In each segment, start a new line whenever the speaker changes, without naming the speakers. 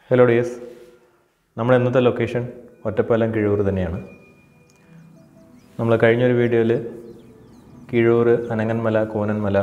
hello ഡിയസ് നമ്മുടെ ഇന്നത്തെ location Ottapalam Kizhur തന്നെയാണ് നമ്മൾ കഴിഞ്ഞൊരു വീഡിയോയിൽ കിഴൂർ അനങ്ങന്മല കൂനന്മല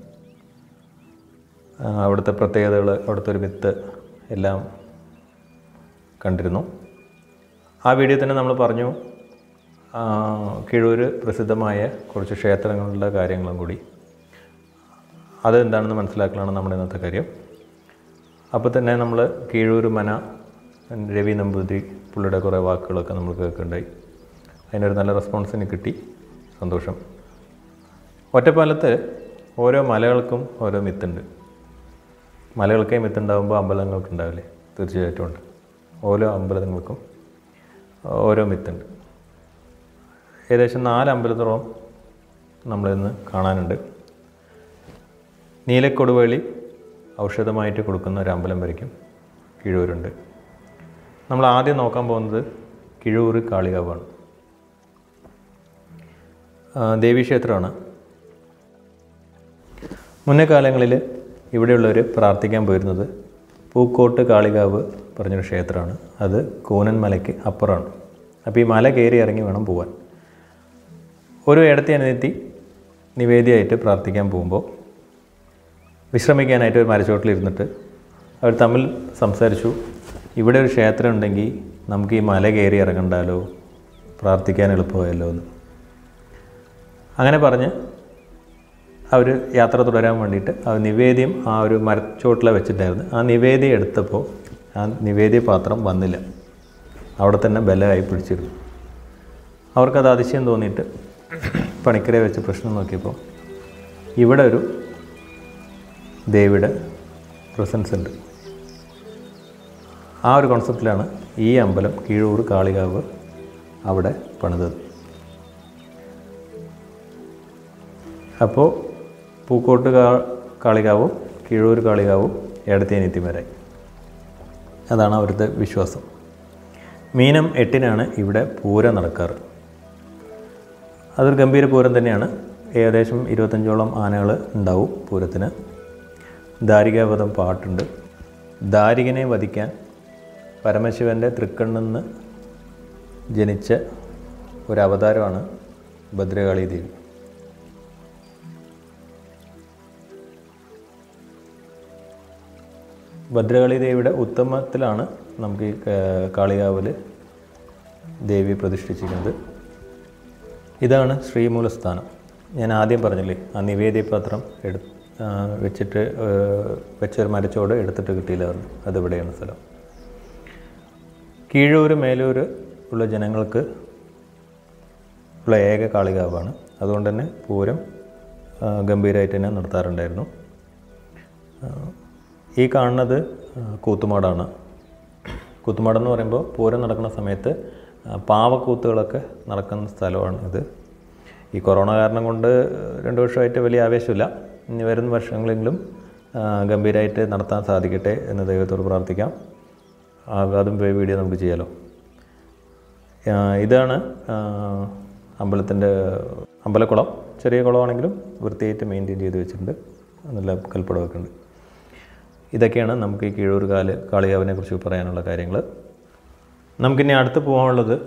ആ, അവിടുത്തെ പ്രത്യേകതകൾ അവിടുത്തെ ഒരു മിത്ത് എല്ലാം കണ്ടിരുന്നു ആ വീഡിയോ തന്നെ നമ്മൾ പറഞ്ഞു ആ, കിഴൂർ പ്രസിദ്ധമായ കുറച്ച് ക്ഷേത്രങ്ങളുടെ കാര്യങ്ങളും കൂടി അത് എന്താണെന്ന് മനസ്സിലാക്കലാണ് നമ്മുടെ ഇന്നത്തെ കാര്യം അപ്പോൾ തന്നെ നമ്മൾ കീഴൂർ മന രവി നമ്പൂതിരി പുള്ളിയുടെ കുറേ വാക്കുകളൊക്കെ നമ്മൾ കേൾക്കുകയുണ്ടായി അതിനൊരു നല്ല റെസ്പോൺസിന് കിട്ടി സന്തോഷം ഒറ്റപ്പാലത്ത് ഓരോ മലകൾക്കും ഓരോ മിത്തുണ്ട് മലകൾക്കേ മിത്തുണ്ടാകുമ്പോൾ അമ്പലങ്ങൾക്ക് ഉണ്ടാവില്ലേ തീർച്ചയായിട്ടും ഉണ്ട് ഓരോ അമ്പലങ്ങൾക്കും ഓരോ മിത്തുണ്ട് ഏകദേശം നാല് അമ്പലത്തോളം നമ്മളിന്ന് കാണാനുണ്ട് നീലക്കൊടുവേളി ഔഷധമായിട്ട് കൊടുക്കുന്ന ഒരു അമ്പലം വരയ്ക്കും കിഴൂരുണ്ട് നമ്മൾ ആദ്യം നോക്കാൻ പോകുന്നത് കിഴൂർ കാളികാവാണ് ആ, ദേവീക്ഷേത്രമാണ് മുന്നേ കാലങ്ങളിൽ ഇവിടെയുള്ളവർ പ്രാർത്ഥിക്കാൻ പോയിരുന്നത് പൂക്കോട്ട് കാളികാവ് പറഞ്ഞൊരു ക്ഷേത്രമാണ് അത് കൂനൻമലയ്ക്ക് അപ്പുറമാണ് അപ്പോൾ ഈ മല കയറി ഇറങ്ങി വേണം പോവാൻ ഒരു ഇടത്തെ അനിയത്തി നിവേദ്യമായിട്ട് പ്രാർത്ഥിക്കാൻ പോകുമ്പോൾ വിശ്രമിക്കാനായിട്ട് ഒരു മരച്ചോട്ടിലിരുന്നിട്ട് അവർ തമ്മിൽ സംസാരിച്ചു ഇവിടെ ഒരു ക്ഷേത്രം ഉണ്ടെങ്കിൽ നമുക്ക് ഈ മല കയറി ഇറങ്ങണ്ടാലോ പ്രാർത്ഥിക്കാൻ എളുപ്പമായല്ലോ എന്ന് അങ്ങനെ പറഞ്ഞ് അവർ യാത്ര തുടരാൻ വേണ്ടിയിട്ട് ആ നിവേദ്യം ആ ഒരു മരച്ചോട്ടില വെച്ചിട്ടായിരുന്നു ആ നിവേദ്യം എടുത്തപ്പോൾ ആ നിവേദ്യ പാത്രം വന്നില്ല അവിടെ തന്നെ ബലമായി പിടിച്ചിരുന്നു അവർക്കത് അതിശയം തോന്നിയിട്ട് പണിക്കരെ വെച്ച് പ്രശ്നം നോക്കിയപ്പോൾ ഇവിടെ ഒരു ദേവിയുടെ പ്രസൻസ് ഉണ്ട് ആ ഒരു കോൺസെപ്റ്റിലാണ് ഈ അമ്പലം കീഴൂർ കാളികാവ് അവിടെ പണിതത് അപ്പോൾ പൂക്കോട്ട് കാ കാളികാവും കീഴൂർ കാളികാവും എടത്തിയനിത്തിമാരായി അതാണ് അവിടുത്തെ വിശ്വാസം മീനം എട്ടിനാണ് ഇവിടെ പൂരം നടക്കാറ് അതൊരു ഗംഭീര പൂരം തന്നെയാണ് ഏകദേശം ഇരുപത്തഞ്ചോളം ആനകൾ ഉണ്ടാവും പൂരത്തിന് ദാരികാവധം പാട്ടുണ്ട് ദാരികനെ വധിക്കാൻ പരമശിവൻ്റെ തൃക്കണ്ണെന്ന് ജനിച്ച ഒരു അവതാരമാണ് ഭദ്രകാളി ദേവി ഭദ്രകാളി ദേവിയുടെ ഉത്തമത്തിലാണ് നമുക്ക് ഈ കാ- കാളികാവിൽ ദേവി പ്രതിഷ്ഠിച്ചിരിക്കുന്നത് ഇതാണ് ശ്രീമൂലസ്ഥാനം ഞാൻ ആദ്യം പറഞ്ഞില്ലേ ആ നിവേദ്യപാത്രം എടു ആ, വെച്ചിട്ട് ആ, വെച്ചൊരു മരച്ചോട് എടുത്തിട്ട് കിട്ടിയില്ല പറഞ്ഞു അതിവിടെയാണ് സ്ഥലം കീഴൂർ മേലൂർ ഉള്ള ജനങ്ങൾക്ക് ഉള്ള ഏക കാളികാവാണ് അതുകൊണ്ട് തന്നെ പൂരം ആ, ഗംഭീരമായിട്ട് തന്നെ നടത്താറുണ്ടായിരുന്നു ആ, ഈ കാണുന്നത് ആ, കൂത്തുമാടാണ് കൂത്തുമാടെന്ന് പറയുമ്പോൾ പൂരം നടക്കുന്ന സമയത്ത് ആ, പാവക്കൂത്തുകളൊക്കെ നടക്കുന്ന സ്ഥലമാണ് ഇത് ഈ കൊറോണ കാരണം കൊണ്ട് രണ്ട് വർഷമായിട്ട് വലിയ ആവേശമില്ല ഇനി വരുന്ന വർഷങ്ങളെങ്കിലും ആ, ഗംഭീരമായിട്ട് നടത്താൻ സാധിക്കട്ടെ എന്ന് ദൈവത്തോട് പ്രാർത്ഥിക്കാം ആ, അതും പോയി വീഡിയോ നമുക്ക് ചെയ്യാലോ ആ, ഇതാണ് അമ്പലത്തിൻ്റെ അമ്പലക്കുളം ചെറിയ കുളമാണെങ്കിലും വൃത്തിയായിട്ട് മെയിൻറ്റെയിൻ ചെയ്ത് വെച്ചിട്ടുണ്ട് നല്ല കൽപ്പടമൊക്കെ ഉണ്ട് ഇതൊക്കെയാണ് നമുക്ക് ഈ കീഴൂർ കാല് കാളികാവിനെ കുറിച്ച് പറയാനുള്ള കാര്യങ്ങൾ നമുക്കിനി അടുത്ത് പോകാനുള്ളത്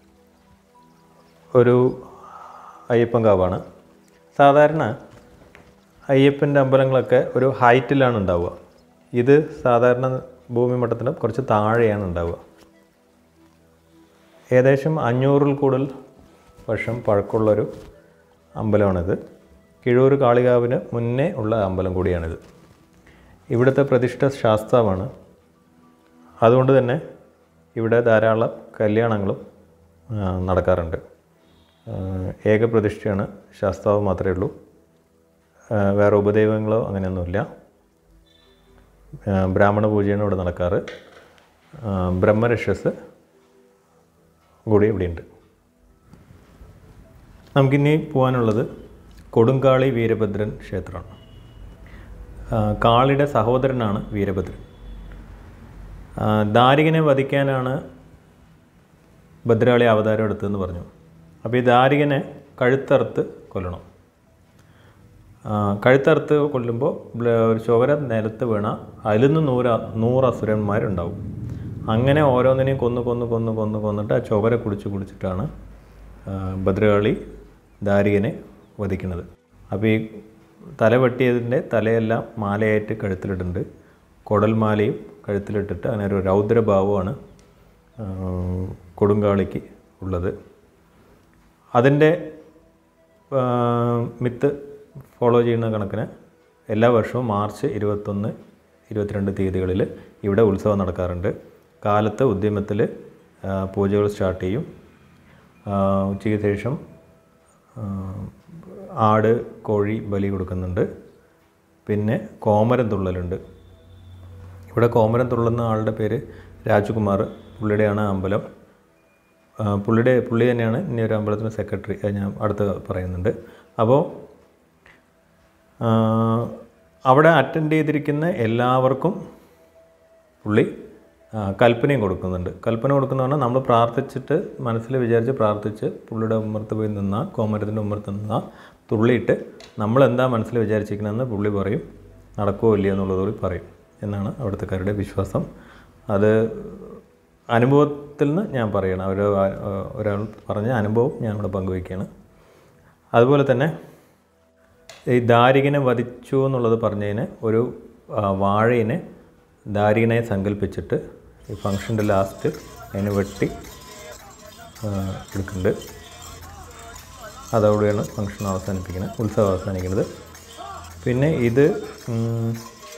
ഒരു അയ്യപ്പൻകാവാണ് സാധാരണ അയ്യപ്പൻ്റെ അമ്പലങ്ങളൊക്കെ ഒരു ഹൈറ്റിലാണ് ഉണ്ടാവുക ഇത് സാധാരണ ഭൂമി മട്ടത്തിന് കുറച്ച് താഴെയാണ് ഉണ്ടാവുക ഏകദേശം അഞ്ഞൂറിൽ കൂടുതൽ വർഷം പഴക്കമുള്ളൊരു അമ്പലമാണിത് കിഴൂർ കാളികാവിന് മുന്നേ ഉള്ള അമ്പലം കൂടിയാണിത് ഇവിടുത്തെ പ്രതിഷ്ഠ ശാസ്താവാണ് അതുകൊണ്ട് തന്നെ ഇവിടെ ധാരാളം കല്യാണങ്ങളും ആ, നടക്കാറുണ്ട് ആ, ഏക പ്രതിഷ്ഠയാണ് ശാസ്താവ് മാത്രമേ ഉള്ളൂ ആ, വേറെ ഉപദൈവങ്ങളോ അങ്ങനെയൊന്നുമില്ല ആ, ബ്രാഹ്മണ പൂജയാണ് ഇവിടെ നടക്കാറ് ആ, ബ്രഹ്മരക്ഷസ് കൂടി ഇവിടെയുണ്ട് നമുക്കിനി പോകാനുള്ളത് കൊടുങ്കാളി വീരഭദ്രൻ ക്ഷേത്രമാണ് ആ, കാളിയുടെ സഹോദരനാണ് വീരഭദ്രൻ ആ, ദാരികനെ വധിക്കാനാണ് ഭദ്രാളി അവതാരം എടുത്തതെന്ന് പറഞ്ഞു അപ്പോൾ ഈ ദാരികനെ കഴുത്തറുത്ത് കൊല്ലണം ആ, കഴുത്തറുത്ത് കൊല്ലുമ്പോൾ ബ്ല- ഒരു ചോര നിലത്ത് വീണ അതിൽ നിന്ന് നൂറ് നൂറ് അസുരന്മാരുണ്ടാവും അങ്ങനെ ഓരോന്നിനെയും കൊന്ന് കൊന്ന് കൊന്ന് കൊന്ന് കൊന്നിട്ട് ആ ചുവര കുടിച്ച് കുടിച്ചിട്ടാണ് ആ, ഭദ്രകാളി ദാരികനെ വധിക്കുന്നത് അപ്പോൾ ഈ തല വെട്ടിയതിൻ്റെ തലയെല്ലാം മാലയായിട്ട് കഴുത്തിലിടുന്നുണ്ട് കുടൽമാലയും കഴുത്തിലിട്ടിട്ട് അങ്ങനെ ഒരു രൗദ്രഭാവമാണ് ആ, കൊടുങ്കാളിക്ക് ഉള്ളത് അതിൻ്റെ ആ, മിത്ത് ഫോളോ ചെയ്യുന്ന കണക്കിന് എല്ലാ വർഷവും മാർച്ച് ഇരുപത്തൊന്ന് ഇരുപത്തിരണ്ട് തീയതികളിൽ ഇവിടെ ഉത്സവം നടക്കാറുണ്ട് കാലത്ത് ഉദ്യമത്തിൽ പൂജകൾ സ്റ്റാർട്ട് ചെയ്യും ആ, ഉച്ചയ്ക്ക് ശേഷം ആ, ആട് കോഴി ബലി കൊടുക്കുന്നുണ്ട് പിന്നെ കോമരം തുള്ളലുണ്ട് ഇവിടെ കോമരം തുള്ളുന്ന ആളുടെ പേര് രാജ്കുമാർ പുള്ളിയുടെയാണ് അമ്പലം ആ, പുള്ളിയുടെ പുള്ളി തന്നെയാണ് ഇനി ഒരു അമ്പലത്തിന് സെക്രട്ടറി അത് ഞാൻ അടുത്ത് പറയുന്നുണ്ട് അപ്പോൾ ആ, അവിടെ അറ്റൻഡ് ചെയ്തിരിക്കുന്ന എല്ലാവർക്കും പുള്ളി ആ, കൽപ്പനയും കൊടുക്കുന്നുണ്ട് കൽപ്പന കൊടുക്കുന്ന പറഞ്ഞാൽ നമ്മൾ പ്രാർത്ഥിച്ചിട്ട് മനസ്സിൽ വിചാരിച്ച് പ്രാർത്ഥിച്ച് പുള്ളിയുടെ ഉമ്മർത്ത് പോയി നിന്നാൽ കോമരത്തിൻ്റെ ഉമ്മർത്ത് നിന്നാൽ തുള്ളിയിട്ട് നമ്മൾ എന്താ മനസ്സിൽ വിചാരിച്ചിരിക്കണമെന്ന് പുള്ളി പറയും നടക്കുമോ ഇല്ലയോ എന്നുള്ളത് കൂടി പറയും എന്നാണ് അവിടുത്തെക്കാരുടെ വിശ്വാസം അത് അനുഭവത്തിൽ നിന്ന് ഞാൻ പറയണം അവർ ഒരാൾ പറഞ്ഞ അനുഭവം ഞാൻ ഇവിടെ പങ്കുവയ്ക്കുകയാണ് അതുപോലെ തന്നെ ഈ ദാരികനെ വധിച്ചു എന്നുള്ളത് പറഞ്ഞതിന് ഒരു ആ, വാഴയിനെ ദാരികനെ സങ്കല്പിച്ചിട്ട് ഈ ഫംഗ്ഷൻ്റെ ലാസ്റ്റ് അതിനെ വെട്ടി ആ, എടുക്കുന്നുണ്ട് അതോടെയാണ് ഫംഗ്ഷൻ അവസാനിപ്പിക്കുന്നത് ഉത്സവം അവസാനിക്കുന്നത് പിന്നെ ഇത് ഉം,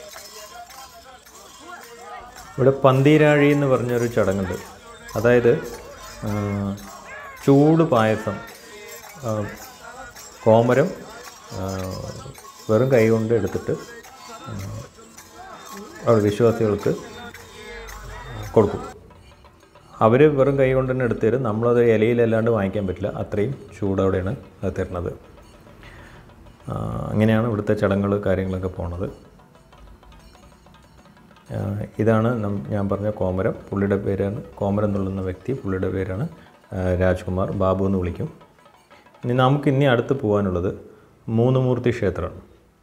ഇവിടെ പന്തീരാഴി എന്ന് പറഞ്ഞൊരു ചടങ്ങുണ്ട് അതായത് ആ, ചൂട് പായസം ആ, കോമരം ആ, വെറും കൈ കൊണ്ട് എടുത്തിട്ട് ആ, അവിടെ വിശ്വാസികൾക്ക് കൊടുക്കും അവർ വെറും കൈ കൊണ്ട് തന്നെ എടുത്തു തരും നമ്മളത് ഇലയിലല്ലാണ്ട് വാങ്ങിക്കാൻ പറ്റില്ല അത്രയും ചൂടോടെയാണ് അത് തരുന്നത് ആ, അങ്ങനെയാണ് ഇവിടുത്തെ ചടങ്ങുകൾ കാര്യങ്ങളൊക്കെ പോണത് ആ, ഇതാണ് നം- ഞാൻ പറഞ്ഞ കോമരം പുള്ളിയുടെ പേരാണ് കോമരം എന്നുള്ളുന്ന വ്യക്തി പുള്ളിയുടെ പേരാണ് ആ, രാജ്കുമാർ ബാബു എന്ന് വിളിക്കും ഇനി നമുക്ക് ഇനി അടുത്ത് പോകാനുള്ളത് മൂന്ന് മൂർത്തി ക്ഷേത്രമാണ്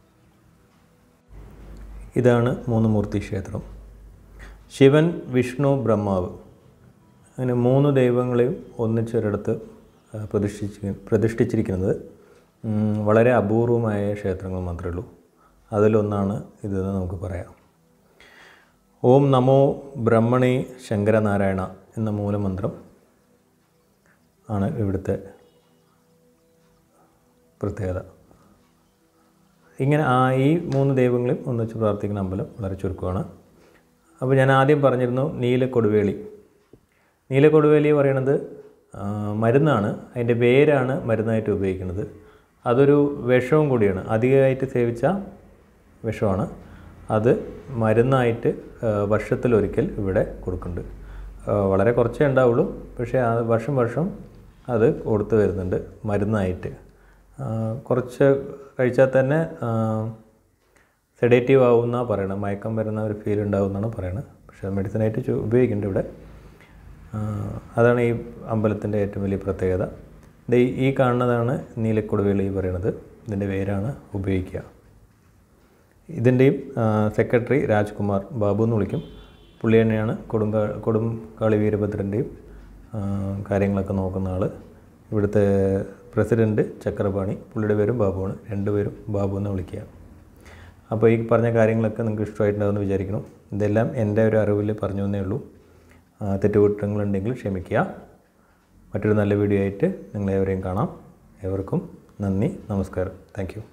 ഇതാണ് മൂന്ന് മൂർത്തി ക്ഷേത്രം ശിവൻ വിഷ്ണു ബ്രഹ്മാവ് അങ്ങനെ മൂന്ന് ദൈവങ്ങളെയും ഒന്നിച്ചൊരിടത്ത് ആ, പ്രതിഷ്ഠിച്ച് പ്രതിഷ്ഠിച്ചിരിക്കുന്നത് ഉം, വളരെ അപൂർവമായ ക്ഷേത്രങ്ങൾ മാത്രമേ ഉള്ളൂ അതിലൊന്നാണ് ഇതെന്ന് നമുക്ക് പറയാം ഓം നമോ ബ്രഹ്മണേ ശങ്കരനാരായണ എന്ന മൂലമന്ത്രം ആണ് ഇവിടുത്തെ പ്രത്യേകത ഇങ്ങനെ ആ ഈ മൂന്ന് ദൈവങ്ങളെയും ഒന്നിച്ച് പ്രാർത്ഥിക്കുന്ന അമ്പലം വളരെ ചുരുക്കമാണ് അപ്പോൾ ഞാൻ ആദ്യം പറഞ്ഞിരുന്നു നീലക്കൊടുവേളി നീലക്കൊടുവേലി പറയണത് ആ, മരുന്നാണ് അതിൻ്റെ വേരാണ് മരുന്നായിട്ട് ഉപയോഗിക്കുന്നത് അതൊരു വിഷവും കൂടിയാണ് അധികമായിട്ട് സേവിച്ച വിഷമാണ് അത് മരുന്നായിട്ട് ആ, വർഷത്തിലൊരിക്കൽ ഇവിടെ കൊടുക്കുന്നുണ്ട് ആ, വളരെ കുറച്ചേ ഉണ്ടാവുള്ളൂ പക്ഷേ ആ വർഷം വർഷം അത് കൊടുത്തു വരുന്നുണ്ട് മരുന്നായിട്ട് ആ, കുറച്ച് കഴിച്ചാൽ തന്നെ സെഡേറ്റീവ് ആവുന്ന പറയണം മയക്കം വരുന്ന ഒരു ഫീൽ ഉണ്ടാവും എന്നാണ് പറയണത് പക്ഷേ മെഡിസിനായിട്ട് ചു- ഉപയോഗിക്കുന്നുണ്ട് ഇവിടെ ആ, അതാണ് ഈ അമ്പലത്തിൻ്റെ ഏറ്റവും വലിയ പ്രത്യേകത ദേ ഈ- ഈ കാണുന്നതാണ് നീലക്കൊടുവേളി പറയണത് ഇതിൻ്റെ പേരാണ് ഉപയോഗിക്കുക ഇതിൻ്റെയും സെക്രട്ടറി രാജ്കുമാർ ബാബു എന്ന് വിളിക്കും പുള്ളി തന്നെയാണ് കൊടുങ്കാ കൊടുങ്കാളി വീരഭദ്രൻ്റെയും ആ, കാര്യങ്ങളൊക്കെ നോക്കുന്ന ആൾ ഇവിടുത്തെ പ്രസിഡൻറ്റ് ചക്രപാണി പുള്ളിയുടെ പേരും ബാബുവാണ് രണ്ടുപേരും ബാബു എന്ന് വിളിക്കുക അപ്പോൾ ഈ പറഞ്ഞ കാര്യങ്ങളൊക്കെ നിങ്ങൾക്ക് ഇഷ്ടമായിട്ടുണ്ടാകുമെന്ന് വിചാരിക്കണം ഇതെല്ലാം എൻ്റെ ഒരു അറിവിൽ പറഞ്ഞു എന്നേ ഉള്ളൂ ആ, തെറ്റുകുറ്റങ്ങളുണ്ടെങ്കിൽ ക്ഷമിക്കുക മറ്റൊരു നല്ല വീഡിയോ ആയിട്ട് നിങ്ങളേവരെയും കാണാം ഏവർക്കും നന്ദി നമസ്കാരം താങ്ക് യു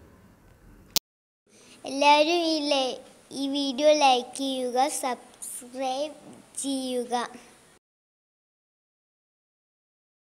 എല്ലാവരും ഈ ലൈ ഈ വീഡിയോ ലൈക്ക് ചെയ്യുക സബ്സ്ക്രൈബ് ചെയ്യുക